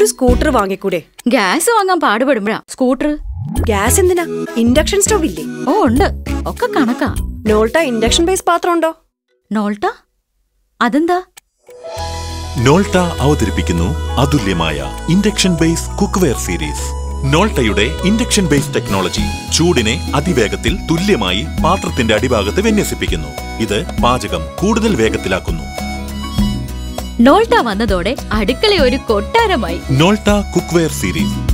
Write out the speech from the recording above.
ഒരു സ്കൂട്ടർ വാങ്ങിക്കൂടെ ഗ്യാസ് വാങ്ങാൻ പാടുപെടുമ്പോഴാ സ്കൂട്ടർ ഗ്യാസ് എന്തിനാ ഇൻഡക്ഷൻ സ്റ്റവ് ഇല്ലേ ഓ ഉണ്ട് ഒക്കെ കണക്കാ നോൾട്ട ഇൻഡക്ഷൻ ബേസ് പാത്രം ഉണ്ടോ നോൾട്ട അതെന്താ നോൾട്ട അവതരിപ്പിക്കുന്നു അതുല്യമായ ഇൻഡക്ഷൻ ബേസ് കുക്ക്വെയർ സീരീസ് നോൾട്ടയുടെ ഇൻഡക്ഷൻ ബേസ് ടെക്നോളജി ചൂടിനെ അതിവേഗത്തിൽ തുല്യമായി പാത്രത്തിന്റെ അടിഭാഗത്ത് വിന്യസിപ്പിക്കുന്നു ഇത് പാചകം കൂടുതൽ വേഗത്തിലാക്കുന്നു നോൾട്ട വന്നതോടെ അടുക്കള ഒരു കൊട്ടാരമായി നോൾട്ട കുക്ക്വെയർ സീരീസ്